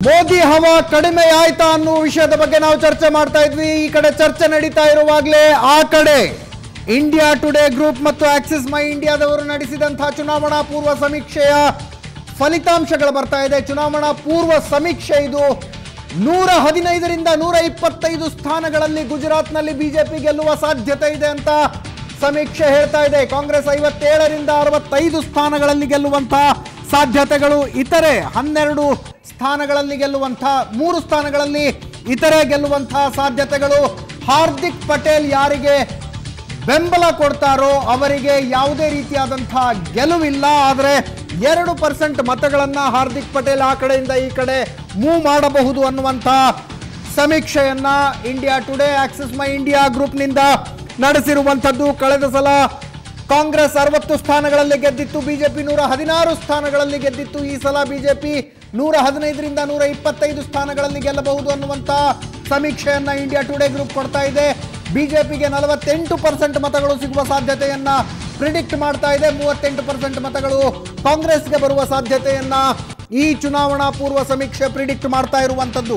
ಮೋದಿ ಹವಾ ಕಡಿಮೆ ಆಯ್ತಾ ಅನ್ನುವ ವಿಷಯದ ಬಗ್ಗೆ ನಾವು ಚರ್ಚೆ ಮಾಡ್ತಾ ಇದ್ವಿ ಈ ಕಡೆ ಚರ್ಚೆ ನಡೀತಾ ಇರುವಾಗಲೇ ಆ ಕಡೆ ಇಂಡಿಯಾ ಟುಡೇ ಗ್ರೂಪ್ ಮತ್ತು ಆಕ್ಸಿಸ್ ಮೈ ಇಂಡಿಯಾದವರು ನಡೆಸಿದಂತಹ ಚುನಾವಣಾ ಪೂರ್ವ ಸಮೀಕ್ಷೆಯ ಫಲಿತಾಂಶಗಳು ಬರ್ತಾ ಇದೆ ಚುನಾವಣಾ ಪೂರ್ವ ಸಮೀಕ್ಷೆ ಇದು ನೂರ ಹದಿನೈದರಿಂದ ನೂರ ಇಪ್ಪತ್ತೈದು ಸ್ಥಾನಗಳಲ್ಲಿ ಗುಜರಾತ್ನಲ್ಲಿ ಬಿಜೆಪಿ ಗೆಲ್ಲುವ ಸಾಧ್ಯತೆ ಇದೆ ಅಂತ ಸಮೀಕ್ಷೆ ಹೇಳ್ತಾ ಇದೆ ಕಾಂಗ್ರೆಸ್ ಐವತ್ತೇಳರಿಂದ ಅರವತ್ತೈದು ಸ್ಥಾನಗಳಲ್ಲಿ ಗೆಲ್ಲುವಂತಹ ಸಾಧ್ಯತೆಗಳು ಇತರೆ ಹನ್ನೆರಡು ಸ್ಥಾನಗಳಲ್ಲಿ ಗೆಲ್ಲುವಂತಹ ಮೂರು ಸ್ಥಾನಗಳಲ್ಲಿ ಇತರೆ ಗೆಲ್ಲುವಂತಹ ಸಾಧ್ಯತೆಗಳು ಹಾರ್ದಿಕ್ ಪಟೇಲ್ ಯಾರಿಗೆ ಬೆಂಬಲ ಕೊಡ್ತಾರೋ ಅವರಿಗೆ ಯಾವುದೇ ರೀತಿಯಾದಂತಹ ಗೆಲುವಿಲ್ಲ ಆದರೆ ಎರಡು ಪರ್ಸೆಂಟ್ ಮತಗಳನ್ನ ಹಾರ್ದಿಕ್ ಪಟೇಲ್ ಆ ಕಡೆಯಿಂದ ಈ ಕಡೆ ಮೂವ್ ಮಾಡಬಹುದು ಅನ್ನುವಂಥ ಸಮೀಕ್ಷೆಯನ್ನ India Today Axis My India ಗ್ರೂಪ್ನಿಂದ ನಡೆಸಿರುವಂಥದ್ದು ಕಳೆದ ಸಲ ಕಾಂಗ್ರೆಸ್ ಅರವತ್ತು ಸ್ಥಾನಗಳಲ್ಲಿ ಗೆದ್ದಿತ್ತು ಬಿಜೆಪಿ ನೂರ ಹದಿನಾರು ಸ್ಥಾನಗಳಲ್ಲಿ ಗೆದ್ದಿತ್ತು ಈ ಸಲ ಬಿಜೆಪಿ ನೂರ ಹದಿನೈದರಿಂದ ನೂರ ಇಪ್ಪತ್ತೈದು ಸ್ಥಾನಗಳಲ್ಲಿ ಗೆಲ್ಲಬಹುದು ಅನ್ನುವಂಥ ಸಮೀಕ್ಷೆಯನ್ನ ಇಂಡಿಯಾ ಟುಡೇ ಗ್ರೂಪ್ ಕೊಡ್ತಾ ಇದೆ ಬಿಜೆಪಿಗೆ ನಲವತ್ತೆಂಟು ಪರ್ಸೆಂಟ್ ಮತಗಳು ಸಿಗುವ ಸಾಧ್ಯತೆಯನ್ನ ಪ್ರಿಡಿಕ್ಟ್ ಮಾಡ್ತಾ ಇದೆ ಮೂವತ್ತೆಂಟು ಪರ್ಸೆಂಟ್ ಮತಗಳು ಕಾಂಗ್ರೆಸ್ಗೆ ಬರುವ ಸಾಧ್ಯತೆಯನ್ನ ಈ ಚುನಾವಣಾ ಪೂರ್ವ ಸಮೀಕ್ಷೆ ಪ್ರಿಡಿಕ್ಟ್ ಮಾಡ್ತಾ ಇರುವಂಥದ್ದು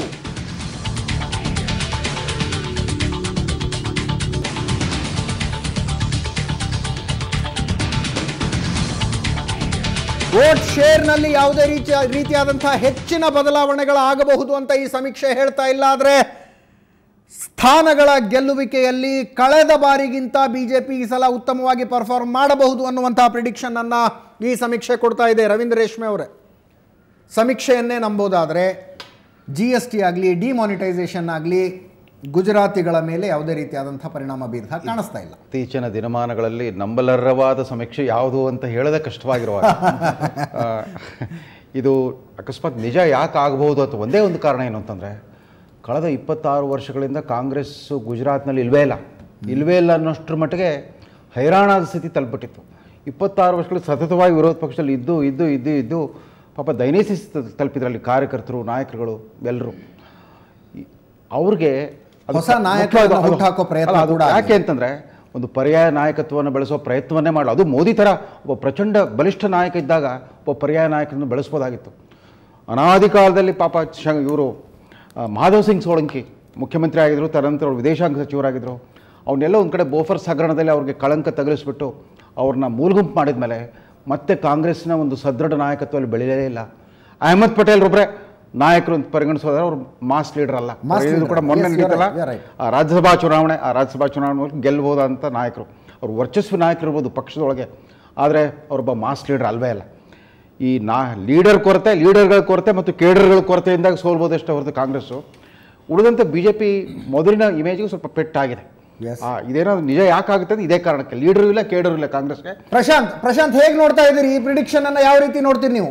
ವೋಟ್ ಶೇರ್ನಲ್ಲಿ ಯಾವುದೇ ರೀತಿಯ ರೀತಿಯಾದಂತಹ ಹೆಚ್ಚಿನ ಬದಲಾವಣೆಗಳಾಗಬಹುದು ಅಂತ ಈ ಸಮೀಕ್ಷೆ ಹೇಳ್ತಾ ಇಲ್ಲ ಆದರೆ ಸ್ಥಾನಗಳ ಗೆಲ್ಲುವಿಕೆಯಲ್ಲಿ ಕಳೆದ ಬಾರಿಗಿಂತ ಬಿಜೆಪಿ ಈ ಸಲ ಉತ್ತಮವಾಗಿ ಪರ್ಫಾರ್ಮ್ ಮಾಡಬಹುದು ಅನ್ನುವಂತಹ ಪ್ರಿಡಿಕ್ಷನ್ ಅನ್ನ ಈ ಸಮೀಕ್ಷೆ ಕೊಡ್ತಾ ಇದೆ ರವೀಂದ್ರ ರೇಷ್ಮೆ ಅವರೇ ಸಮೀಕ್ಷೆಯನ್ನೇ ನಂಬೋದಾದರೆ ಜಿ ಎಸ್ ಟಿ ಆಗಲಿ ಡಿಮಾನಿಟೈಸೇಷನ್ ಆಗಲಿ ಗುಜರಾತಿಗಳ ಮೇಲೆ ಯಾವುದೇ ರೀತಿಯಾದಂಥ ಪರಿಣಾಮ ಬೀರ್ತಾ ಕಾಣಿಸ್ತಾ ಇಲ್ಲ ಇತ್ತೀಚಿನ ದಿನಮಾನಗಳಲ್ಲಿ ನಂಬಲರ್ಹವಾದ ಸಮೀಕ್ಷೆ ಯಾವುದು ಅಂತ ಹೇಳದೆ ಕಷ್ಟವಾಗಿರುವಾಗ ಆ, ಇದು ಅಕಸ್ಮಾತ್ ನಿಜ ಯಾಕೆ ಆಗಬಹುದು ಅಂತ ಒಂದೇ ಒಂದು ಕಾರಣ ಏನು ಅಂತಂದರೆ ಕಳೆದ ಇಪ್ಪತ್ತಾರು ವರ್ಷಗಳಿಂದ ಕಾಂಗ್ರೆಸ್ ಗುಜರಾತ್ನಲ್ಲಿ ಇಲ್ವೇ ಇಲ್ಲ ಇಲ್ವೇ ಇಲ್ಲ ಅನ್ನೋಷ್ಟ್ರ ಮಟ್ಟಿಗೆ ಹೈರಾಣಾದ ಸ್ಥಿತಿ ತಲುಪಿಟ್ಟಿತ್ತು ಇಪ್ಪತ್ತಾರು ವರ್ಷಗಳು ಸತತವಾಗಿ ವಿರೋಧ ಪಕ್ಷದಲ್ಲಿ ಇದ್ದು ಇದ್ದು ಇದ್ದು ಇದ್ದು ಪಾಪ ದೈನೈಸಿ ತಲುಪಿದ್ರಲ್ಲಿ ಕಾರ್ಯಕರ್ತರು ನಾಯಕರುಗಳು ಎಲ್ಲರೂ ಅವ್ರಿಗೆ ಅದು ಹೊಸ ನಾಯಕರನ್ನ ಮುಖ್ಯವಾದ- ಹುಟ್ಟಾಕೋ ಪ್ರಯತ್ನ ಅಲ್ಲ, ಅದು ಕೂಡ ಆಗಿದೆ. ಯಾಕೆ ಅಂತಂದ್ರೆ ಒಂದು ಪರ್ಯಾಯ ನಾಯಕತ್ವವನ್ನು ಬೆಳೆಸೋ ಪ್ರಯತ್ನವನ್ನೇ ಮಾಡಲು ಅದು ಮೋದಿ ಥರ ಒಬ್ಬ ಪ್ರಚಂಡ ಬಲಿಷ್ಠ ನಾಯಕ ಇದ್ದಾಗ ಒಬ್ಬ ಪರ್ಯಾಯ ನಾಯಕರನ್ನು ಬೆಳೆಸ್ಬೋದಾಗಿತ್ತು ಅನಾದಿ ಕಾಲದಲ್ಲಿ ಪಾಪ ಶ ಇವರು ಮಾಧವ್ ಸಿಂಗ್ ಸೋಳಂಕಿ ಮುಖ್ಯಮಂತ್ರಿ ಆಗಿದ್ರು ತದನಂತರ ಅವರು ವಿದೇಶಾಂಗ ಸಚಿವರಾಗಿದ್ದರು ಅವನ್ನೆಲ್ಲ ಒಂದು ಕಡೆ ಬೋಫರ್ಸ್ ಹಗರಣದಲ್ಲಿ ಅವ್ರಿಗೆ ಕಳಂಕ ತಗಲಿಸ್ಬಿಟ್ಟು ಅವ್ರನ್ನ ಮೂಲಗುಂಪು ಮಾಡಿದ ಮೇಲೆ ಮತ್ತೆ ಕಾಂಗ್ರೆಸ್ನ ಒಂದು ಸದೃಢ ನಾಯಕತ್ವದಲ್ಲಿ ಬೆಳೆಯಲೇ ಇಲ್ಲ ಅಹಮದ್ ಪಟೇಲ್ ಒಬ್ಬರೇ ನಾಯಕರು ಅಂತ ಪರಿಗಣಿಸೋದ್ರೆ ಅವರು ಮಾಸ್ ಲೀಡರ್ ಅಲ್ಲ Mass ಇದು leader. ಕೂಡ ಮೊನ್ನೆ Yes, you're ನಡೀತಲ್ಲ right, you're right. ಆ ರಾಜ್ಯಸಭಾ ಚುನಾವಣೆ ಆ ರಾಜ್ಯಸಭಾ ಚುನಾವಣೆ ಮೂಲಕ ಗೆಲ್ಲಬಹುದಂತ ನಾಯಕರು ಅವರು ವರ್ಚಸ್ವಿ ನಾಯಕರು ಇರ್ಬೋದು ಪಕ್ಷದೊಳಗೆ ಆದರೆ ಅವರೊಬ್ಬ ಮಾಸ್ ಲೀಡರ್ ಅಲ್ವೇ ಅಲ್ಲ ಈ ನಾ ಲೀಡರ್ ಕೊರತೆ ಲೀಡರ್ಗಳ ಕೊರತೆ ಮತ್ತು ಕೇಡರ್ಗಳ ಕೊರತೆಯಿಂದಾಗ ಸೋಲ್ಬೋದಷ್ಟೇ ಹೊರತು ಕಾಂಗ್ರೆಸ್ಸು ಉಳಿದಂತೆ ಬಿ ಜೆ ಪಿ ಮೊದಲಿನ ಇಮೇಜ್ಗೆ ಸ್ವಲ್ಪ ಪೆಟ್ಟಾಗಿದೆ Yes. ಆ, ಇದೇನೋ ನಿಜ ಯಾಕಾಗುತ್ತೆ ಅಂದ್ರೆ ಇದೇ ಕಾರಣಕ್ಕೆ ಲೀಡರು ಇಲ್ಲ ಕೇಡರು ಇಲ್ಲ ಕಾಂಗ್ರೆಸ್ಗೆ ಪ್ರಶಾಂತ್ ಪ್ರಶಾಂತ್ ಹೇಗೆ ನೋಡ್ತಾ ಇದ್ದೀರಿ ಈ ಪ್ರಿಡಿಕ್ಷನ್ ಅನ್ನ ಯಾವ ರೀತಿ ನೋಡ್ತೀರಿ ನೀವು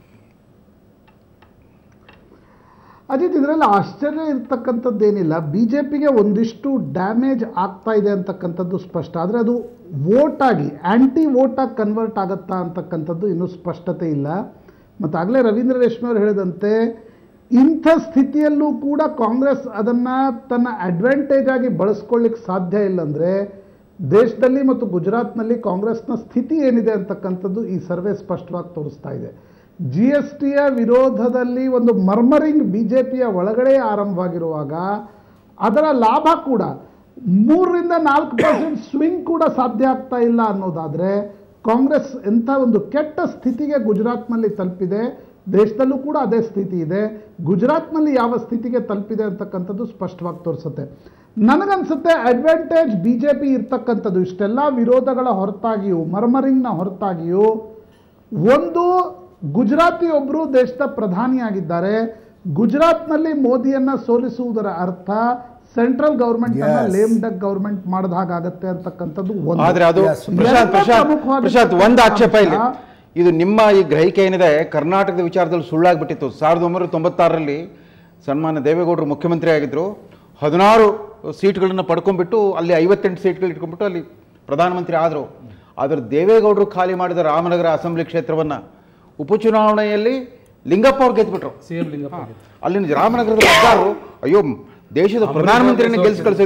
ಅಜಿತ್ ಇದರಲ್ಲಿ ಆಶ್ಚರ್ಯ ಇರ್ತಕ್ಕಂಥದ್ದೇನಿಲ್ಲ ಬಿ ಜೆ ಪಿಗೆ ಒಂದಿಷ್ಟು ಡ್ಯಾಮೇಜ್ ಆಗ್ತಾ ಇದೆ ಅಂತಕ್ಕಂಥದ್ದು ಸ್ಪಷ್ಟ ಆದರೆ ಅದು ವೋಟ್ ಆಗಿ ಆ್ಯಂಟಿ ವೋಟಾಗಿ ಕನ್ವರ್ಟ್ ಆಗುತ್ತಾ ಅಂತಕ್ಕಂಥದ್ದು ಇನ್ನೂ ಸ್ಪಷ್ಟತೆ ಇಲ್ಲ ಮತ್ತು ಆಗಲೇ ರವೀಂದ್ರ ರೇಷ್ಮೆ ಅವರು ಹೇಳಿದಂತೆ ಇಂಥ ಸ್ಥಿತಿಯಲ್ಲೂ ಕೂಡ ಕಾಂಗ್ರೆಸ್ ಅದನ್ನು ತನ್ನ ಅಡ್ವಾಂಟೇಜ್ ಆಗಿ ಬಳಸ್ಕೊಳ್ಳಿಕ್ಕೆ ಸಾಧ್ಯ ಇಲ್ಲ ಅಂದರೆ ದೇಶದಲ್ಲಿ ಮತ್ತು ಗುಜರಾತ್ನಲ್ಲಿ ಕಾಂಗ್ರೆಸ್ನ ಸ್ಥಿತಿ ಏನಿದೆ ಅಂತಕ್ಕಂಥದ್ದು ಈ ಸರ್ವೆ ಸ್ಪಷ್ಟವಾಗಿ ತೋರಿಸ್ತಾ ಇದೆ ಜಿ ಎಸ್ ಟಿಯ ವಿರೋಧದಲ್ಲಿ ಒಂದು ಮರ್ಮರಿಂಗ್ ಬಿ ಜೆ ಪಿಯ ಒಳಗಡೆ ಆರಂಭವಾಗಿರುವಾಗ ಅದರ ಲಾಭ ಕೂಡ ಮೂರರಿಂದ ನಾಲ್ಕು ಪರ್ಸೆಂಟ್ ಸ್ವಿಂಗ್ ಕೂಡ ಸಾಧ್ಯ ಆಗ್ತಾ ಇಲ್ಲ ಅನ್ನೋದಾದರೆ ಕಾಂಗ್ರೆಸ್ ಎಂಥ ಒಂದು ಕೆಟ್ಟ ಸ್ಥಿತಿಗೆ ಗುಜರಾತ್ನಲ್ಲಿ ತಲುಪಿದೆ ದೇಶದಲ್ಲೂ ಕೂಡ ಅದೇ ಸ್ಥಿತಿ ಇದೆ ಗುಜರಾತ್ನಲ್ಲಿ ಯಾವ ಸ್ಥಿತಿಗೆ ತಲುಪಿದೆ ಅಂತಕ್ಕಂಥದ್ದು ಸ್ಪಷ್ಟವಾಗಿ ತೋರಿಸುತ್ತೆ ನನಗನ್ಸುತ್ತೆ ಅಡ್ವಾಂಟೇಜ್ ಬಿ ಜೆ ಪಿ ಇರ್ತಕ್ಕಂಥದ್ದು ಇಷ್ಟೆಲ್ಲ ವಿರೋಧಗಳ ಹೊರತಾಗಿಯೂ ಮರ್ಮರಿಂಗ್ನ ಹೊರತಾಗಿಯೂ ಒಂದು ಗುಜರಾತಿ ಒಬ್ಬರು ದೇಶದ ಪ್ರಧಾನಿಯಾಗಿದ್ದಾರೆ ಗುಜರಾತ್ನಲ್ಲಿ ಮೋದಿಯನ್ನ ಸೋಲಿಸುವುದರ ಅರ್ಥ ಸೆಂಟ್ರಲ್ ಗವರ್ಮೆಂಟ್ ಅನ್ನ Yes. ಲೇಮ್ ಡಕ್ ಗವರ್ಮೆಂಟ್ ಮಾಡಿದ ಹಾಗಾಗತ್ತೆ ಅಂತಕ್ಕಂಥದ್ದು ಒಂದು ಆದ್ರೆ ಅದು Yes. ಪ್ರಶಾಂತ್ ಎರಡನೇ ಪ್ರಶಾಂತ್ ಪ್ರಮುಖವಾದ ಪ್ರಶಾಂತ್ ಒಂದು ಆಕ್ಷೇಪ ಇಲ್ಲಿ ಅಂಶ- ಇದು ನಿಮ್ಮ ಈ ಗ್ರಹಿಕೆ ಏನಿದೆ ಕರ್ನಾಟಕದ ವಿಚಾರದಲ್ಲಿ ಸುಳ್ಳಾಗ್ಬಿಟ್ಟಿತ್ತು ಸಾವಿರದ ಒಂಬೈನೂರ ತೊಂಬತ್ತಾರರಲ್ಲಿ ಸನ್ಮಾನ್ಯ ದೇವೇಗೌಡರು ಮುಖ್ಯಮಂತ್ರಿ ಆಗಿದ್ರು ಹದಿನಾರು ಸೀಟ್ಗಳನ್ನು ಪಡ್ಕೊಂಡ್ಬಿಟ್ಟು ಅಲ್ಲಿ ಐವತ್ತೆಂಟು ಸೀಟ್ಗಳು ಇಟ್ಕೊಂಡ್ಬಿಟ್ಟು ಅಲ್ಲಿ ಪ್ರಧಾನಮಂತ್ರಿ ಆದರು ಆದರೆ ದೇವೇಗೌಡರು ಖಾಲಿ ಮಾಡಿದ ರಾಮನಗರ ಅಸೆಂಬ್ಲಿ ಕ್ಷೇತ್ರವನ್ನು ಉಪಚುನಾವಣೆಯಲ್ಲಿ ಲಿಂಗಪ್ಪ ಅವ್ರು ಗೆದ್ಬಿಟ್ರು ಸಿಎಂ ಲಿಂಗಪ್ಪ ಅಲ್ಲಿನ ರಾಮನಗರದ ಮತದಾರರು ಅಯ್ಯೋ ದೇಶದ ಪ್ರಧಾನಮಂತ್ರಿಯನ್ನು ಗೆಲ್ಸಿ ಕಳಿಸಿದ್ವಿ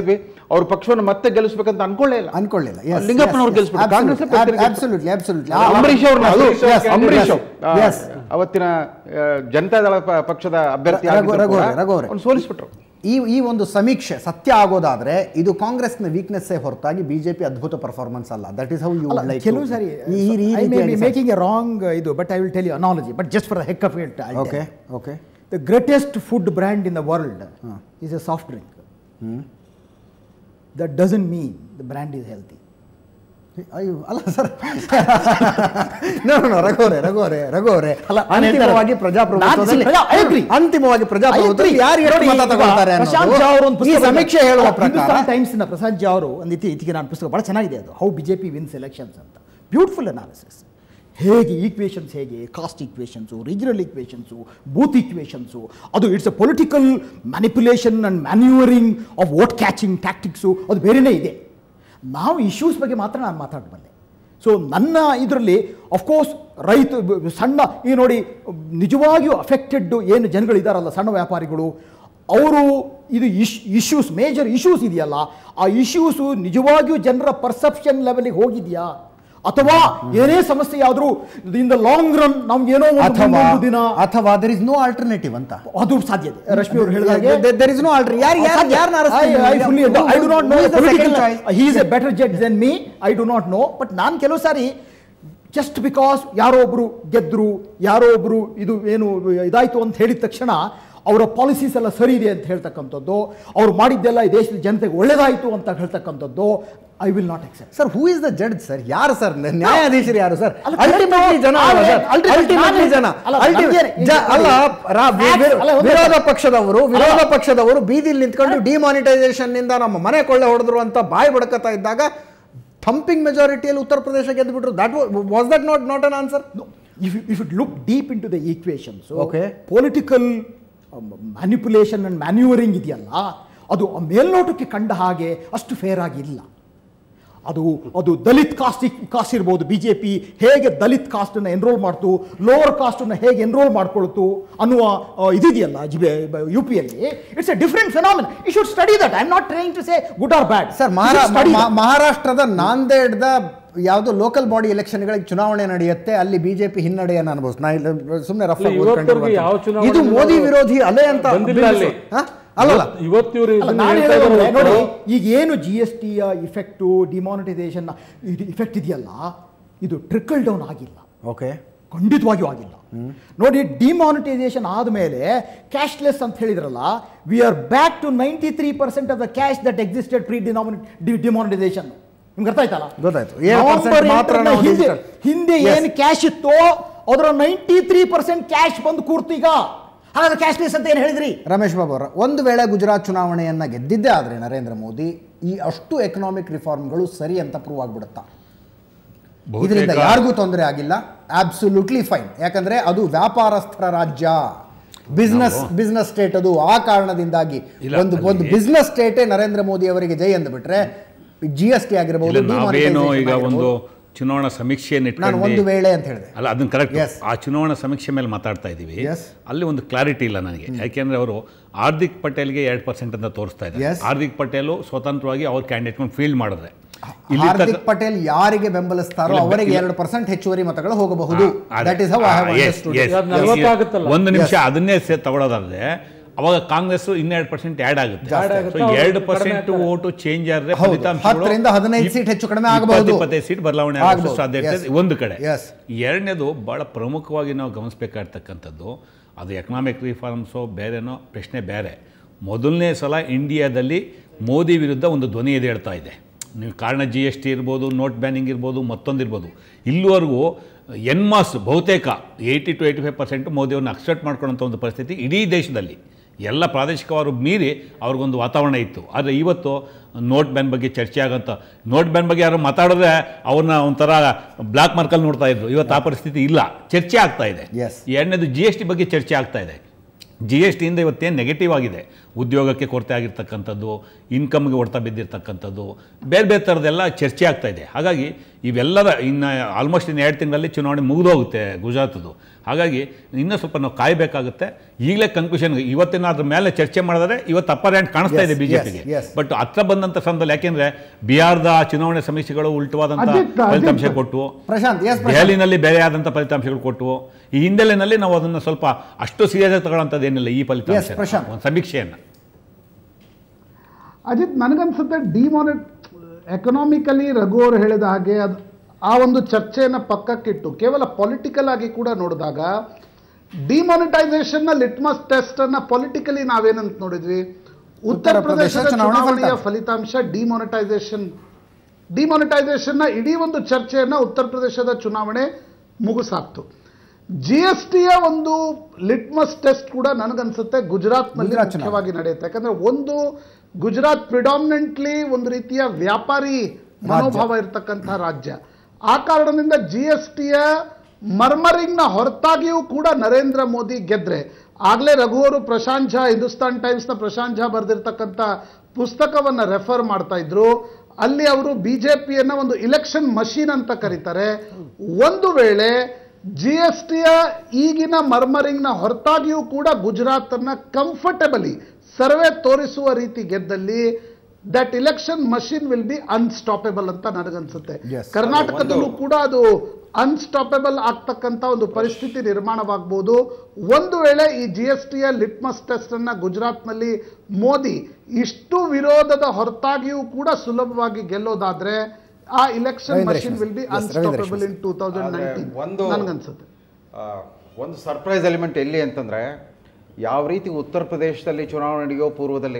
ಅವ್ರ ಪಕ್ಷವನ್ನು ಮತ್ತೆ ಗೆಲ್ಲಿಸ್ಬೇಕಂತ ಅನ್ಕೊಳ್ಳೇ ಇಲ್ಲ ಅನ್ಕೊಳ್ಳಿಲ್ಲ Yes, ಲಿಂಗಪ್ಪನವ್ರು yes, yes. ಗೆಲ್ಲಿಸ್ಬಿಟ್ರು Congress Absolutely, absolutely, absolutely. Ambareesh ಅವ್ರನ್ನ ಅದು Yes, ಅಂಬರೀಶ್ yes, yes. ಅವತ್ತಿನ ಆ, ಜನತಾದಳ ಪ- ಪಕ್ಷದ ಅಭ್ಯರ್ಥಿ ರಘು- ಆಗಿದ್ರು ರಘು ಕೂಡ ಅವರೇ, ರಘು ಅವರೇ. ಅವ್ರನ್ನ ಸೋಲಿಸ್ಬಿಟ್ರು ಈ ಈ ಒಂದು ಸಮೀಕ್ಷೆ ಸತ್ಯ ಆಗೋದಾದ್ರೆ ಇದು ಕಾಂಗ್ರೆಸ್ನ ವೀಕ್ನೆಸ್ಸೇ ಹೊರತಾಗಿ ಬಿಜೆಪಿ ಅದ್ಭುತ ಪರ್ಫಾರ್ಮೆನ್ಸ್ ಅಲ್ಲ ದಟ್ ಇಸ್ ಹೌ ಯು ಅಲ್ಲ, ಲೈಕ್ ಕೆಲವು ಸಾರಿ I may be making a wrong ಇದು but I will tell you analogy but just for the heck of it okay okay the greatest food brand in the world is a soft drink that doesn't mean the brand is healthy ಅಯ್ಯೋ ಅಲ್ಲ sir no no ರಘುವರೇ ರಘುವರೇ ರಘುವರೇ ಅಲ್ಲ, ನಾನು ಹೇಳ್ತಾ ಅಂತಿಮವಾಗಿ ಇರೋದು. ಪ್ರಜಾಪ್ರಭುತ್ವದಲ್ಲಿ ನಾನು- I agree. ಅಂತಿಮವಾಗಿ ಪ್ರಜಾಪ್ರಭುತ್ವದಲ್ಲಿ I agree. ಯಾರು ಎಷ್ಟು ನೋಡಿ, ಮತ ಈಗ ತಗೊಳ್ತಾರೆ ಪ್ರಶಾಂತ್ ಝಾ ಅವರು ಒಂದು ಅನ್ನೋದು ಈ ಪುಸ್ತಕ ಸಮೀಕ್ಷೆ ಹೇಳುವ ಪ್ರಕಾರ ಹಿಂದೂಸ್ತಾನ್ ಟೈಮ್ಸ್ನ ಪ್ರಶಾಂತ್ ಝಾ ಅವರು ಒಂದು ಇತಿ ಇತಿಗೆ ನಾನು ಪುಸ್ತಕ ಭಾಳ ಚೆನ್ನಾಗಿದೆ ಅದು how B J P wins elections ಅಂತ ಬ್ಯೂಟಿಫುಲ್ ಅನಾಲಿಸಿಸ್ ಹೇಗೆ ಈಕ್ವೇಷನ್ಸ್ ಹೇಗೆ caste equations regional equations booth equations ಅದು it's a political manipulation and manoeuvring of vote catching tactics ಅದು ಬೇರೆಯೇ ಇದೆ ನಾವು ಇಶ್ಯೂಸ್ ಬಗ್ಗೆ ಮಾತ್ರ ನಾನು ಮಾತಾಡಬಲ್ಲೆ ಸೊ ನನ್ನ ಇದರಲ್ಲಿ ಅಫ್ಕೋರ್ಸ್ ರೈತ ಬ- ಬ- ಸಣ್ಣ ಈ ನೋಡಿ ನಿಜವಾಗಿಯೂ ಅಫೆಕ್ಟೆಡ್ ಏನು ಜನಗಳಿದಾರಲ್ಲ ಸಣ್ಣ ವ್ಯಾಪಾರಿಗಳು ಅವರು ಇದು ಇಶ್ ಇಶ್ಯೂಸ್ ಮೇಜರ್ ಇಶ್ಯೂಸ್ ಇದೆಯಲ್ಲ ಆ ಇಶ್ಯೂಸು ನಿಜವಾಗಿಯೂ ಜನರ ಪರ್ಸೆಪ್ಷನ್ ಲೆವೆಲಿಗೆ ಹೋಗಿದೆಯಾ ಅಥವಾ ಏನೇ ಸಮಸ್ಯೆ ಆದರೂ ಇನ್ ದ ಲಾಂಗ್ ರನ್ ನಮ್ಗೇನೋ ಒಂದು ಅಥವಾ ಮುಂದೊಂದು ದಿನ ಅಥವಾ ದರ್ ಇಸ್ ನೋ ಆಲ್ಟರ್ನೇಟಿವ್ ಅಂತ ಅದು ಸಾಧ್ಯ ಇದೆ ರಶ್ಮಿ ಅವರು ಹೇಳಿದಾಗೆ ದರ್ ಇಸ್ ನೋ ಆಲ್ಟರ್ ಯಾರು ಯಾರು ಯಾರನ್ನ I, I fully agree. I do not know the political. choice. He is a better judge than me. I do not know. But ನಾನು ಕೆಲವು ಸಾರಿ ಜಸ್ಟ್ ಬಿಕಾಸ್ ಯಾರೋ ಒಬ್ರು ಗೆದ್ರು ಯಾರೋ ಒಬ್ರು ಇದು ಏನು ಇದಾಯ್ತು ಅಂತ ಹೇಳಿದ ತಕ್ಷಣ ಅವರ ಪಾಲಿಸೀಸ್ ಎಲ್ಲ ಸರಿ ಇದೆ ಅಂತ ಹೇಳ್ತಕ್ಕಂಥದ್ದು ಅವ್ರು ಮಾಡಿದ್ದೆಲ್ಲ ಈ ದೇಶದ ಜನತೆಗೆ ಒಳ್ಳೇದಾಯಿತು ಅಂತ ಹೇಳ್ತಕ್ಕಂಥದ್ದು I will not accept sir who is the judge sir ಯಾರು ಸರ್ ನ್ಯಾಯಾಧೀಶರು ಯಾರು ಸರ್ ಅಲ್ಲ, ಅಲ್ಟಿಮೇಟ್ಲಿ ಜನ ಅಲ್ವಾ sir? ultimately Ultimately ನಾನು- ಜನ ಅಲ್ಲ, Ulti- ನಮ್ಗೆ- ಜ- ಅಲ್ಲ ರಾ- ವಿ- Facts- ವಿರೋ- ಅಲ್ಲ, ಒಂದೇ ವಿರೋಧ ಸರ್. ಪಕ್ಷದವರು ವಿರೋಧ ಪಕ್ಷದವರು ಬೀದಿಲಿ ನಿಂತ್ಕೊಂಡು ಡಿಮಾನಿಟೈಸೇಷನ್ ನಿಂದ ನಮ್ಮ ಮನೆ ಕೊಳ್ಳೆ ಹೊಡೆದ್ರು ಅಂತ ಬಾಯಿ ಬಡ್ಕತಾ ಇದ್ದಾಗ ಥಂಪಿಂಗ್ ಮೆಜಾರಿಟಿಯಲ್ಲಿ ಉತ್ತರ ಪ್ರದೇಶ ಗೆದ್ದುಬಿಟ್ರು that was that not not an answer if you, if you look deep into the equation, so Okay. political um, manipulation and maneuvering ಇದೆಯಲ್ಲ ಅದು ಆ ಮೇಲ್ನೋಟಕ್ಕೆ ಕಂಡ ಹಾಗೆ ಅಷ್ಟು ಫೇರ್ ಆಗಿಲ್ಲ ಅದು ಅದು ದಲಿತ್ ಕಾಸ್ಟ್ ಕಾಸ್ಟ್ ಇರ್ಬೋದು ಬಿ ಜೆ ಪಿ ಹೇಗೆ ದಲಿತ್ ಕಾಸ್ಟನ್ನು ಎನ್ರೋಲ್ ಮಾಡ್ತು ಲೋವರ್ ಕಾಸ್ಟನ್ನು ಹೇಗೆ ಎನ್ರೋಲ್ ಮಾಡ್ಕೊಳ್ತು ಅನ್ನುವ ಆ, ಇದಿದೆಯಲ್ಲ ಯು ಪಿಯಲ್ಲಿ it's a different phenomena you should study that I am not trying to say good or bad sir ಮಹಾರಾಷ್ಟ್ರದ ನಾಂದೇಡ್ದ ಯಾವುದು ಲೋಕಲ್ ಬಾಡಿ ಎಲೆಕ್ಷನ್ಗಳಿಗೆ ಚುನಾವಣೆ ನಡೆಯುತ್ತೆ ಅಲ್ಲಿ ಬಿಜೆಪಿ ಹಿನ್ನಡೆಯನ್ನು ಅನುಭವಿಸ್ ನಾ ಸುಮ್ಮನೆ ರಫ್ ಇಲ್ಲ, ಇವತ್ತವರೆಗೆ ಯಾವ ಚುನಾವಣೆ ಇದು ಮೋದಿ ನಡೆದ್ರು ವಿರೋಧಿ ಅಲೆ ಅಂತ ಬಂದಿಲ್ಲ ಅಲ್ಲಿ. ಹಾ? ಅಲ್ಲಲ್ಲ ಇವತ್ತು ಇವರು ಅಲ್ಲ, ನಾನು ಹೇಳೋದು ಅಂದ್ರೆ ನೋಡಿ ಈಗ ಏನು ಜಿ ಎಸ್ ಟಿಯ ಇಫೆಕ್ಟು ಡಿಮಾನಿಟೈಸೇಷನ್ ಇಫೆಕ್ಟ್ ಇದೆಯಲ್ಲ ಇದು ಟ್ರಿಕಲ್ ಡೌನ್ ಆಗಿಲ್ಲ ಓಕೆ ಖಂಡಿತವಾಗಿಯೂ ಆಗಿಲ್ಲ ನೋಡಿ ಡಿಮಾನಿಟೈಸೇಷನ್ ಆದಮೇಲೆ ಕ್ಯಾಶ್ಲೆಸ್ ಅಂತ ಹೇಳಿದ್ರಲ್ಲ we are back to ninety three percent of the cash that existed pre ಡಿನಾಮಿನಿ ಡಿಮಾನಿಟೈಸೇಷನ್ ನಿಮ್ಗೆ ಅರ್ಥ ಆಯ್ತಲ್ಲ ಗೊತ್ತಾಯ್ತು. ಏಳು percent ನವೆಂಬರ್ ಮಾತ್ರ ಎಂಟರಿಂದ ನಾವು ಹಿಂದೆ digital. ಹಿಂದೆ Yes. ಏನು ಕ್ಯಾಶ್ ಇತ್ತೋ ಅದರ ನೈಂಟಿ ತ್ರೀ ಪರ್ಸೆಂಟ್ ಕ್ಯಾಶ್ ಬಂದು ಕೂರ್ತು ಈಗ ಹಾಗಾದ್ರೆ ಕ್ಯಾಶ್ಲೆಸ್ ಅಂತ ಏನು ಹೇಳಿದ್ರಿ ರಮೇಶ್ ಬಾಬು ಅವರ ಒಂದು ವೇಳೆ ಗುಜರಾತ್ ಚುನಾವಣೆಯನ್ನ ಗೆದ್ದಿದ್ದೇ ಆದರೆ ನರೇಂದ್ರ ಮೋದಿ ಈ ಅಷ್ಟು ಎಕನಾಮಿಕ್ ರಿಫಾರ್ಮ್ಗಳು ಸರಿ ಅಂತ ಪ್ರೂವ್ ಆಗ್ಬಿಡುತ್ತಾ ಇದರಿಂದ ಯಾರಿಗೂ ತೊಂದರೆ ಆಗಿಲ್ಲ ಆಬ್ಸಲ್ಯೂಟ್ಲಿ ಫೈನ್ ಯಾಕಂದ್ರೆ ಅದು ವ್ಯಾಪಾರಸ್ಥರ ರಾಜ್ಯ ಬಿಸ್ನೆಸ್ ಬಿಸ್ನೆಸ್ ಸ್ಟೇಟ್ ಅದು ಆ ಕಾರಣದಿಂದಾಗಿ ಇಲ್ಲ, ಒಂದು ಅಲ್ಲಿ- ಒಂದು ಬಿಸ್ನೆಸ್ ಸ್ಟೇಟೇ ನರೇಂದ್ರ ಮೋದಿ ಅವರಿಗೆ ಜೈ ಅಂದ್ಬಿಟ್ರೆ ಜಿ ಎಸ್ ಟಿ ಆಗಿರಬಹುದು ಇಲ್ಲ ನಾವೇನು demonetization ಈಗ ಒಂದು ಆಗಿರ್ಬೋದು. ಚುನಾವಣಾ ಸಮೀಕ್ಷೆಯನ್ನು ನಾನು ಒಂದು ಇಟ್ಕೊಂಡು ವೇಳೆ ಅಂತ ಹೇಳಿದೆ ಅಲ್ಲ ಅದನ್ನ ಕರೆಕ್ಟ್ Yes. ಆ ಚುನಾವಣಾ ಸಮೀಕ್ಷೆ ಮೇಲೆ ಮಾತಾಡ್ತಾ ಇದ್ದೀವಿ Yes. ಅಲ್ಲಿ ಒಂದು ಕ್ಲಾರಿಟಿ ಇಲ್ಲ ನನಗೆ ಯಾಕೆಂದ್ರೆ ಅವರು ಹಾರ್ದಿಕ್ ಪಟೇಲ್ಗೆ ಎರಡು ಪರ್ಸೆಂಟ್ ಅಂತ ತೋರಿಸ್ತಾ ಇದ್ದಾರೆ Yes. ಹಾರ್ದಿಕ್ ಪಟೇಲು ಸ್ವತಂತ್ರವಾಗಿ ಅವ್ರ ಕ್ಯಾಂಡಿಡೇಟ್ ಫೀಲ್ಡ್ ಮಾಡಿದ್ರೆ ಇಲ್ಲಿ ಹಾರ್ದಿಕ್ ತಕ್ಕ- ಪಟೇಲ್ ಯಾರಿಗೆ ಬೆಂಬಲಿಸ್ತಾರೋ ಇಲ್ಲ, ಅವರಿಗೆ ಇಲ್ಲ. ಎರಡು ಪರ್ಸೆಂಟ್ ಹೆಚ್ಚುವರಿ ಮತಗಳು ಹೋಗಬಹುದು ಆ, ಅದೇ. That is how I ah, have yes, understood yes, ಅದು yes, ನಲವತ್ತಾಗುತ್ತಲ್ಲ. ಒಂದು ನಿಮಿಷ Yes. ಅದನ್ನೇ ಸೇ ತಗೊಳ್ಳೋದಾದ್ರೆ ಅವಾಗ ಕಾಂಗ್ರೆಸ್ ಇನ್ನೆರಡು ಪರ್ಸೆಂಟ್ ಆ್ಯಡ್ ಆಗುತ್ತೆ ಜಾಸ್ತಿ ಆಗುತ್ತೆ. ಸೊ ಹೌದು, ಎರಡು ಕಡಿಮೆ ಪರ್ಸೆಂಟ್ ಆಗ್ತದೆ. ಓಟು ಚೇಂಜ್ ಆದ್ರೆ ಹೌದು. ಫಲಿತಾಂಶಗಳು ಹತ್ತರಿಂದ ಹದಿನೈದು ಸೀಟ್ ಹೆಚ್ಚು ಕಡಿಮೆ ಇಪ್ಪತ್ತು, ಆಗಬಹುದು. ಇಪ್ಪತ್ತೈದು ಸೀಟ್ ಬದಲಾವಣೆ ಆಗೋ ಆಗ್ಬೋದು. ಸಾಧ್ಯತೆ Yes. ಇದೆ ಒಂದು ಕಡೆ Yes. ಎರಡನೇದು ಭಾಳ ಪ್ರಮುಖವಾಗಿ ನಾವು ಗಮನಿಸಬೇಕಾಗಿರ್ತಕ್ಕಂಥದ್ದು ಅದು ಎಕನಾಮಿಕ್ ರಿಫಾರ್ಮ್ಸೋ ಬೇರೆನೋ ಪ್ರಶ್ನೆ ಬೇರೆ ಮೊದಲನೇ ಸಲ ಇಂಡಿಯಾದಲ್ಲಿ ಮೋದಿ ವಿರುದ್ಧ ಒಂದು ಧ್ವನಿ ಎದ್ದೇಳ್ತಾ ಇದೆ ನೀವು ಕಾರಣ ಜಿ ಎಸ್ ಟಿ ಇರ್ಬೋದು ನೋಟ್ ಬ್ಯಾನಿಂಗ್ ಇರ್ಬೋದು ಮತ್ತೊಂದಿರ್ಬೋದು ಇಲ್ಲಿವರೆಗೂ ಎನ್ಮಾಸ್ ಬಹುತೇಕ eighty to eighty five percent ಮೋದಿಯವ್ರನ್ನ ಅಕ್ಸೆಪ್ಟ್ ಮಾಡ್ಕೊಳ್ಳೋಂಥ ಒಂದು ಪರಿಸ್ಥಿತಿ ಇಡೀ ದೇಶದಲ್ಲಿ ಎಲ್ಲ ಪ್ರಾದೇಶಿಕವಾರು ಮೀರಿ ಅವ್ರಿಗೊಂದು ವಾತಾವರಣ ಇತ್ತು ಆದರೆ ಇವತ್ತು ನೋಟ್ ಬ್ಯಾನ್ ಬಗ್ಗೆ ಚರ್ಚೆ ಆಗೋಂಥ ನೋಟ್ ಬ್ಯಾನ್ ಬಗ್ಗೆ ಯಾರು ಮಾತಾಡಿದ್ರೆ ಅವ್ರನ್ನ ಒಂಥರ ಬ್ಲಾಕ್ ಮಾರ್ಕಲ್ಲಿ ನೋಡ್ತಾ ಇದ್ರು ಇವತ್ತು ಆ ಪರಿಸ್ಥಿತಿ ಇಲ್ಲ ಚರ್ಚೆ ಆಗ್ತಾ ಇದೆ Yes. ಎರಡನೇದು ಜಿ ಎಸ್ ಟಿ ಬಗ್ಗೆ ಚರ್ಚೆ ಆಗ್ತಾ ಇದೆ ಜಿ ಎಸ್ ಟಿಯಿಂದ ಇವತ್ತೇನು ನೆಗೆಟಿವ್ ಆಗಿದೆ ಉದ್ಯೋಗಕ್ಕೆ ಕೊರತೆ ಆಗಿರ್ತಕ್ಕಂಥದ್ದು ಇನ್ಕಮ್ಗೆ ಹೊಡೆತ ಬಿದ್ದಿರ್ತಕ್ಕಂಥದ್ದು ಬೇರೆ ಬೇರೆ ಥರದ್ದೆಲ್ಲ ಚರ್ಚೆ ಆಗ್ತಾ ಇದೆ ಹಾಗಾಗಿ ಇವೆಲ್ಲದ ಇನ್ನು ಆಲ್ಮೋಸ್ಟ್ ಇನ್ನು ಎರಡು ತಿಂಗಳಲ್ಲಿ ಚುನಾವಣೆ ಮುಗಿದೋಗುತ್ತೆ ಗುಜರಾತದ್ದು ಹಾಗಾಗಿ ಇನ್ನೂ ಸ್ವಲ್ಪ ನಾವು ಕಾಯಬೇಕಾಗುತ್ತೆ ಈಗಲೇ ಕನ್ಕ್ಲೂಷನ್ ಇವತ್ತಿನ ಅದ್ರ ಮೇಲೆ ಚರ್ಚೆ ಮಾಡಿದ್ರೆ ಇವತ್ತು ಅಪ್ಪರ್ ಹ್ಯಾಂಡ್ ಕಾಣಿಸ್ತಾ ಇದೆ Yes, ಬಿ yes, yes. ಬಟ್ ಹತ್ರ ಬಂದಂಥ ಸಂದರ್ಭದಲ್ಲಿ ಯಾಕೆಂದ್ರೆ ಬಿಹಾರದ ಚುನಾವಣೆ ಸಮೀಕ್ಷೆಗಳು ಉಲ್ಟವಾದಂಥ ಅಜಿತ್, ಅಜಿತ್. ಫಲಿತಾಂಶ ಕೊಟ್ಟು ಪ್ರಶಾಂತ್ ಎಸ್ ಪ್ರಶಾಂತ್ ದೆಹಲಿನಲ್ಲಿ ಬೇರೆ ಆದಂಥ ಫಲಿತಾಂಶಗಳು ಕೊಟ್ಟು ಈ ಹಿನ್ನೆಲೆಯಲ್ಲಿ ನಾವು ಅದನ್ನು ಸ್ವಲ್ಪ ಅಷ್ಟು ಸೀರಿಯಸ್ ಆಗಿ ತಗೊಳ್ಳೋಂಥದ್ದು ಏನಿಲ್ಲ ಈ ಫಲಿತಾಂಶ Yes, ಪ್ರಶಾಂತ್. ಒಂದು ಸಮೀಕ್ಷೆಯನ್ನು ಅಜಿತ್ ನನಗನ್ಸುತ್ತೆ ಡಿಮಾನಿಟ್ ಎಕನಾಮಿಕಲಿ ರಘು ಅವರು ಹೇಳಿದ ಹಾಗೆ ಅದು ಆ ಒಂದು ಚರ್ಚೆಯನ್ನು ಪಕ್ಕಕ್ಕಿಟ್ಟು ಕೇವಲ ಪೊಲಿಟಿಕಲ್ ಆಗಿ ಕೂಡ ನೋಡಿದಾಗ ಡಿಮಾನಿಟೈಸೇಷನ್ನ ಲಿಟ್ಮಸ್ ಟೆಸ್ಟ್ ಅನ್ನ ಪೊಲಿಟಿಕಲಿ ನಾವೇನಂತ ನೋಡಿದ್ವಿ ಉತ್ತರ ಪ್ರದೇಶದ ಚುನಾವಣಾ ಚುನಾವಣೆಯ ಫಲಿತಾಂಶ. ಫಲಿತಾಂಶ ಡಿಮಾನಿಟೈಸೇಷನ್ ಡಿಮಾನಿಟೈಸೇಷನ್ನ ಇಡೀ ಒಂದು ಚರ್ಚೆಯನ್ನ ಉತ್ತರ ಪ್ರದೇಶದ ಚುನಾವಣೆ ಮುಗಿಸಾಕ್ತು ಜಿ ಎಸ್ ಟಿಯ ಒಂದು ಲಿಟ್ಮಸ್ ಟೆಸ್ಟ್ ಕೂಡ ನನಗನ್ಸುತ್ತೆ ಗುಜರಾತ್ನಲ್ಲಿ ಗುಜರಾತ್ ಚುನಾವಣೆ. ಮುಖ್ಯವಾಗಿ ನಡೆಯುತ್ತೆ ಯಾಕಂದ್ರೆ ಒಂದು ಗುಜರಾತ್ ಪ್ರಿಡಾಮಿನೆಂಟ್ಲಿ ಒಂದು ರೀತಿಯ ವ್ಯಾಪಾರಿ ಮನೋಭಾವ ಇರತಕ್ಕಂಥ ರಾಜ್ಯ ಆ ಕಾರಣದಿಂದ ಜಿ ಎಸ್ ಟಿಯ ಮರ್ಮರಿಂಗ್ನ ಹೊರತಾಗಿಯೂ ಕೂಡ ನರೇಂದ್ರ ಮೋದಿ ಗೆದ್ರೆ ಆಗ್ಲೇ ರಘು ಅವರು ಪ್ರಶಾಂತ್ ಝಾ ಹಿಂದೂಸ್ತಾನ್ ಟೈಮ್ಸ್ನ ಪ್ರಶಾಂತ್ ಝಾ ಬರೆದಿರ್ತಕ್ಕಂಥ ಪುಸ್ತಕವನ್ನ ರೆಫರ್ ಮಾಡ್ತಾ ಇದ್ರು ಅಲ್ಲಿ ಅವರು ಬಿಜೆಪಿಯನ್ನ ಒಂದು ಇಲೆಕ್ಷನ್ ಮಷೀನ್ ಅಂತ ಕರೀತಾರೆ ಒಂದು ವೇಳೆ ಜಿ ಎಸ್ ಟಿಯ ಈಗಿನ ಮರ್ಮರಿಂಗ್ನ ಹೊರತಾಗಿಯೂ ಕೂಡ ಗುಜರಾತನ್ನ ಕಂಫರ್ಟಬಲಿ ಸರ್ವೆ ತೋರಿಸುವ ರೀತಿ ಗೆದ್ದಲ್ಲಿ that election machine will be unstoppable ಅಂತ ನನಗನ್ಸುತ್ತೆ Yes. ಕರ್ನಾಟಕದಲ್ಲೂ ಕೂಡ ಅದು ಅನ್ಸ್ಟಾಪೇಬಲ್ ಆಗ್ತಕ್ಕಂಥ ಒಂದು ಪರಿಸ್ಥಿತಿ ನಿರ್ಮಾಣವಾಗಬಹುದು ಒಂದು ವೇಳೆ ಈ ಜಿ ಎಸ್ ಟಿಯ ಲಿಟ್ಮಸ್ ಟೆಸ್ಟ್ ಅನ್ನ ಗುಜರಾತ್ನಲ್ಲಿ ಮೋದಿ ಇಷ್ಟು ವಿರೋಧದ ಹೊರತಾಗಿಯೂ ಕೂಡ ಸುಲಭವಾಗಿ ಗೆಲ್ಲೋದಾದ್ರೆ ಆ election Ravindra machine will be Yes, Ravindra unstoppable in two thousand ಆದ್ರೆ ನೈನ್ಟೀನ್ ಒಂದು- ನನಗನ್ಸುತ್ತೆ ಆ, ಒಂದು ಸರ್ಪ್ರೈಸ್ ಎಲಿಮೆಂಟ್ ಎಲ್ಲಿ ಅಂತಂದರೆ ಯಾವ ರೀತಿ ಉತ್ತರ ಪ್ರದೇಶದಲ್ಲಿ ಚುನಾವಣೆ ನಡೆಯೋ ಪೂರ್ವದಲ್ಲಿ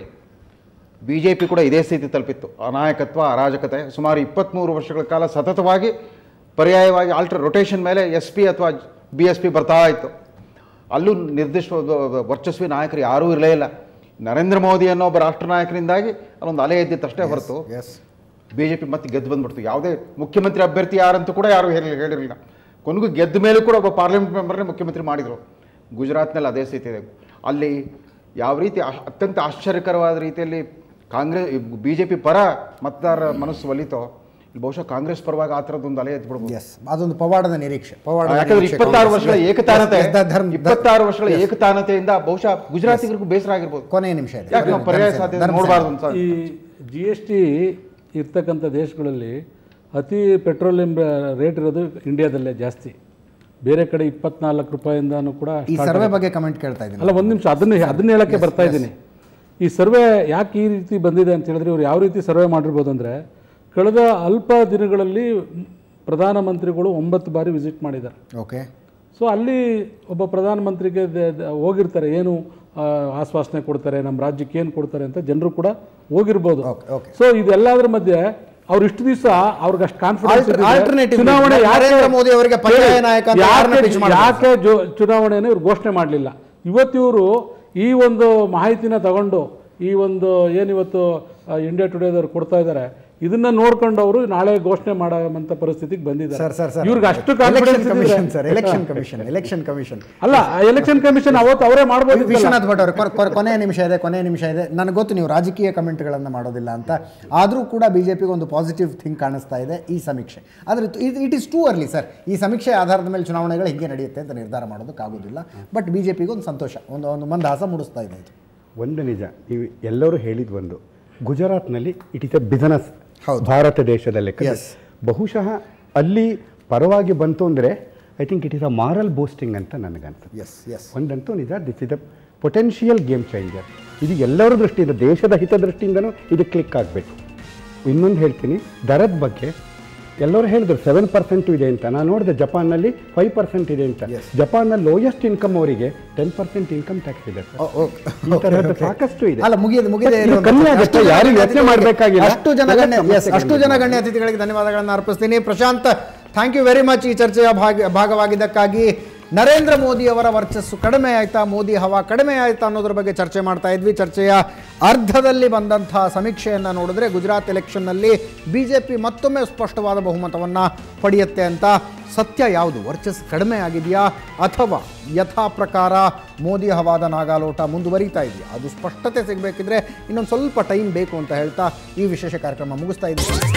ಬಿ ಜೆ ಪಿ ಕೂಡ ಇದೇ ಸ್ಥಿತಿ ತಲುಪಿತ್ತು ಅನಾಯಕತ್ವ ಅರಾಜಕತೆ ಸುಮಾರು ಇಪ್ಪತ್ತ್ಮೂರು ವರ್ಷಗಳ ಕಾಲ ಸತತವಾಗಿ ಪರ್ಯಾಯವಾಗಿ ಆಲ್ಟರ್ ರೊಟೇಷನ್ ಮೇಲೆ ಎಸ್ ಪಿ ಅಥವಾ ಬಿ ಎಸ್ ಪಿ ಬರ್ತಾ ಇತ್ತು ಅಲ್ಲೂ ನಿರ್ದಿಷ್ಟ ಒಬ್ಬ ವರ್ಚಸ್ವಿ ನಾಯಕರು ಯಾರೂ ಇರಲೇ ಇಲ್ಲ ನರೇಂದ್ರ ಮೋದಿ ಅನ್ನೋ ಒಬ್ಬ ರಾಷ್ಟ್ರ ನಾಯಕರಿಂದಾಗಿ ಅಲ್ಲೊಂದು ಅಲೆ ಎದ್ದಿತ್ತಷ್ಟೇ ಹೊರತು ಎಸ್ ಬಿ ಜೆ ಪಿ ಮತ್ತೆ ಗೆದ್ದು ಬಂದ್ಬಿಡ್ತು ಯಾವುದೇ ಮುಖ್ಯಮಂತ್ರಿ ಅಭ್ಯರ್ಥಿ ಯಾರಂತೂ ಕೂಡ ಯಾರು ಹೇಳಿ ಹೇಳಿರಲಿಲ್ಲ ಕೊನೆಗೂ ಗೆದ್ದ ಮೇಲೂ ಕೂಡ ಒಬ್ಬ ಪಾರ್ಲಿಮೆಂಟ್ ಮೆಂಬರ್ನೇ ಮುಖ್ಯಮಂತ್ರಿ ಮಾಡಿದರು ಗುಜರಾತ್ನಲ್ಲಿ ಅದೇ ಸ್ಥಿತಿ ಇದೆ ಅಲ್ಲಿ ಯಾವ ರೀತಿ ಆ- ಅತ್ಯಂತ ಆಶ್ಚರ್ಯಕರವಾದ ರೀತಿಯಲ್ಲಿ ಕಾಂಗ್ರೆಸ್ ಬಿ ಜೆ ಪಿ ಪರ ಮತದಾರರ ಮನಸ್ಸು ಒಲಿತೋ ಇಲ್ಲಿ ಬಹುಶಃ ಕಾಂಗ್ರೆಸ್ ಪರವಾಗಿ ಆ ಥರದ್ದೊಂದು ಅಲೆ ಎದ್ಬಿಡ್ಬೋದು ಎಸ್ ಅದೊಂದು ಪವಾಡದ ನಿರೀಕ್ಷೆ ಪವಾಡದ ಯಾಕಂದ್ರೆ ನಿರೀಕ್ಷೆ ಇಪ್ಪತ್ತಾರು ಕಾಂಗ್ರೆಸ್ಗೆ. ವರ್ಷಗಳ ಏಕತಾನತೆ Yes, ದ- ಧರ್ಮ- ದ- ಇಪ್ಪತ್ತಾರು ವರ್ಷಗಳ ಏಕತಾನತೆಯಿಂದ ಬಹುಶಃ ಗುಜರಾತಿಗರಿಗೂ ಬೇಸರ ಆಗಿರ್ಬೋದು ಕೊನೆಯ ನಿಮಿಷ ಇದೆ ಯಾಕೆ ನಾವು ಪರ್ಯಾಯ ಸಾಧ್ಯತೆ ಧರ್ಮ ನೋಡಬಾರ್ದು ಅಂತ ಈ ಜಿ ಎಸ್ ಟಿ ಇರ್ತಕ್ಕಂಥ ದೇಶಗಳಲ್ಲಿ ಅತಿ ಪೆಟ್ರೋಲಿಯಂ ರೇಟ್ ಇರೋದು ಇಂಡಿಯಾದಲ್ಲೇ ಜಾಸ್ತಿ ಬೇರೆ ಕಡೆ ಇಪ್ಪತ್ನಾಲ್ಕು ರೂಪಾಯಿಂದನೂ ಕೂಡ ಈ start ಸರ್ವೆ ಆಗುತ್ತೆ. ಬಗ್ಗೆ ಕಮೆಂಟ್ ಕೇಳ್ತಾ ಇದ್ದೀನಿ ಅಲ್ಲ ಒಂದು ನಿಮಿಷ ಅದನ್ನ ಅದನ್ನ ಹೇಳಕ್ಕೆ ಬರ್ತಾ ಇದ್ದೀನಿ ಈ ಸರ್ವೆ ಯಾಕೆ ಈ ರೀತಿ ಬಂದಿದೆ ಅಂತ ಹೇಳಿದ್ರೆ ಇವ್ರು ಯಾವ ರೀತಿ ಸರ್ವೆ ಮಾಡಿರ್ಬೋದು ಅಂದರೆ ಕಳೆದ ಅಲ್ಪ ದಿನಗಳಲ್ಲಿ ಪ್ರಧಾನಮಂತ್ರಿಗಳು ಒಂಬತ್ತು ಬಾರಿ ವಿಸಿಟ್ ಮಾಡಿದ್ದಾರೆ ಓಕೆ ಸೊ ಅಲ್ಲಿ ಒಬ್ಬ ಪ್ರಧಾನಮಂತ್ರಿಗೆ ದ- ದ- ಹೋಗಿರ್ತಾರೆ ಏನು ಆ, ಆಶ್ವಾಸನೆ ಕೊಡ್ತಾರೆ ನಮ್ಮ ರಾಜ್ಯಕ್ಕೆ ಏನು ಕೊಡ್ತಾರೆ ಅಂತ ಜನರು ಕೂಡ ಹೋಗಿರ್ಬೋದು Okay, okay. ಸೊ ಇದೆಲ್ಲದರ ಮಧ್ಯೆ ಅವ್ರು ಇಷ್ಟು ದಿವಸ ಅವ್ರಿಗೆ ಅಷ್ಟು confidence Alter- alternative Narendra Modi ಅವರಿಗೆ ಪರ್ಯಾಯ ನಾಯಕ ಅಂತ ಯಾರನ್ನ pitch ಮಾಡಿದ್ರು? ಯಾಕೆ ಜೊ- ಚುನಾವಣೆಯನ್ನು ಇವ್ರು ಘೋಷಣೆ ಮಾಡಲಿಲ್ಲ ಇವತ್ತು ಇವರು ಈ ಒಂದು ಮಾಹಿತಿನ ತಗೊಂಡು ಈ ಒಂದು ಏನಿವತ್ತು ಇಂಡಿಯಾ ಟುಡೇದವ್ರು ಕೊಡ್ತಾ ಇದ್ದಾರೆ ಇದನ್ನ ನೋಡ್ಕೊಂಡು ಅವರು ನಾಳೆ ಘೋಷಣೆ ಮಾಡೋಂಥ ಪರಿಸ್ಥಿತಿಗೆ ಬಂದಿದ್ದಾರೆ ಸರ್ ಸರ್ ಸರ್ ಇವ್ರಿಗೆ ಅಷ್ಟು election confidence commission sir election commission election commission ಅಲ್ಲ ಎಲೆಕ್ಷನ್ ಕಮಿಷನ್ ಅವತ್ತು ಅವರೇ ಮಾಡ್ಬೋದು ವಿಶ್ವನಾಥ್ ಭಟ್ ಅವರು ಕೊನೆಯ ನಿಮಿಷ ಇದೆ ಕೊನೆಯ ನಿಮಿಷ ಇದೆ ನನಗೆ ಗೊತ್ತು ನೀವು ರಾಜಕೀಯ ಕಮೆಂಟ್ಗಳನ್ನು ಮಾಡೋದಿಲ್ಲ ಅಂತ ಆದರೂ ಕೂಡ ಬಿ ಜೆ ಪಿಗೆ ಒಂದು ಪಾಸಿಟಿವ್ ಥಿಂಗ್ ಕಾಣಿಸ್ತಾ ಇದೆ ಈ ಸಮೀಕ್ಷೆ ಆದರೆ it is too early sir ಈ ಸಮೀಕ್ಷೆ ಆಧಾರದ ಮೇಲೆ ಚುನಾವಣೆಗಳು ಹೀಗೆ ನಡೆಯುತ್ತೆ ಅಂತ ನಿರ್ಧಾರ ಮಾಡೋದಕ್ಕಾಗೋದಿಲ್ಲ ಬಟ್ ಬಿ ಜೆ ಪಿಗೆ ಒಂದು ಸಂತೋಷ ಒಂದು ಒಂದು ಮಂದಹಾಸ ಮೂಡಿಸ್ತಾ ಇದೆ ಇದು ಒಂದು ನಿಜ ನೀವು ಎಲ್ಲರೂ ಹೇಳಿದ ಒಂದು ಗುಜರಾತ್ನಲ್ಲಿ ಇಟ್ ಇಸ್ ಎ ಬಿಸಿನೆಸ್ ಹೌದು. ಭಾರತ ದೇಶದಲ್ಲಿ Yes. ಬಹುಶಃ ಅಲ್ಲಿ ಪರವಾಗಿ ಬಂತು ಅಂದರೆ I think it is a moral boosting ಅಂತ ನನಗನ್ಸುತ್ತೆ ಎಸ್ ಎಸ್ ಒಂದಂತೂ ನಿಜ this is a potential game changer ಇದು ಎಲ್ಲರ ದೃಷ್ಟಿಯಿಂದ ದೇಶದ ಹಿತದೃಷ್ಟಿಯಿಂದನೂ ಇದು ಕ್ಲಿಕ್ ಆಗಬೇಕು ಇನ್ನೊಂದು ಹೇಳ್ತೀನಿ ದರದ ಬಗ್ಗೆ ಎಲ್ಲರೂ ಹೇಳಿದ್ರು ಸೆವೆನ್ ಪರ್ಸೆಂಟ್ ಇದೆ ಅಂತ ನಾನು ನೋಡಿದೆ ಜಪಾನ್ನಲ್ಲಿ ಫೈವ್ ಪರ್ಸೆಂಟ್ ಇದೆ ಅಂತ Yes. ಜಪಾನ್ನಲ್ಲಿ ಲೋಯೆಸ್ಟ್ ಇನ್ಕಮ್ ಅವರಿಗೆ ಟೆನ್ ಪರ್ಸೆಂಟ್ ಇನ್ಕಮ್ ಟ್ಯಾಕ್ಸ್ ಇದೆ ಸರ್. ಈ ತರಹದ್ದು ಸಾಕಷ್ಟು ಇದೆ ಅಲ್ಲ ಮುಗಿಯದೆ ಮುಗಿದೆ ಇದು ಕಮ್ಮಿ ಆಗುತ್ತೆ, ಯಾರು ಯೋಚ್ನೆ ಮಾಡ್ಬೇಕಾಗಿಲ್ಲ. ಅಷ್ಟು ಜನ ಎಲ್ಲ ಗಣ್ಯ yes, ಸಮಸ್ಯೆಗಳು ಅಷ್ಟು ಜನ ಗಣ್ಯ ಅತಿಥಿಗಳಿಗೆ ಧನ್ಯವಾದಗಳನ್ನು ಅರ್ಪಿಸ್ತೀನಿ Prashant thank you very much ಈ ಚರ್ಚೆಯ ಭಾಗ ಭಾಗವಾಗಿದ್ದಕ್ಕಾಗಿ ನರೇಂದ್ರ ಮೋದಿ ಅವರ ವರ್ಚಸ್ಸು ಕಡಿಮೆ ಆಯ್ತಾ ಮೋದಿ ಹವಾ ಕಡಿಮೆ ಆಯ್ತಾ ಅನ್ನೋದ್ರ ಬಗ್ಗೆ ಚರ್ಚೆ ಮಾಡ್ತಾ ಇದ್ವಿ ಚರ್ಚೆಯ ಅರ್ಧದಲ್ಲಿ ಬಂದಂತಹ ಸಮೀಕ್ಷೆಯನ್ನು ನೋಡಿದ್ರೆ ಗುಜರಾತ್ ಎಲೆಕ್ಷನ್ನಲ್ಲಿ ಬಿ ಜೆ ಪಿ ಮತ್ತೊಮ್ಮೆ ಸ್ಪಷ್ಟವಾದ ಬಹುಮತವನ್ನು ಪಡೆಯುತ್ತೆ ಅಂತ ಸತ್ಯ ಯಾವುದು ವರ್ಚಸ್ ಕಡಿಮೆ ಆಗಿದೆಯಾ ಅಥವಾ ಯಥಾ ಪ್ರಕಾರ ಮೋದಿ ಹವಾದ ನಾಗಾಲೋಟ ಮುಂದುವರಿತಾ ಇದೆಯಾ ಅದು ಸ್ಪಷ್ಟತೆ ಸಿಗಬೇಕಿದ್ರೆ ಇನ್ನೊಂದು ಸ್ವಲ್ಪ ಟೈಮ್ ಬೇಕು ಅಂತ ಹೇಳ್ತಾ ಈ ವಿಶೇಷ ಕಾರ್ಯಕ್ರಮ ಮುಗಿಸ್ತಾ ಇದ್ದೀವಿ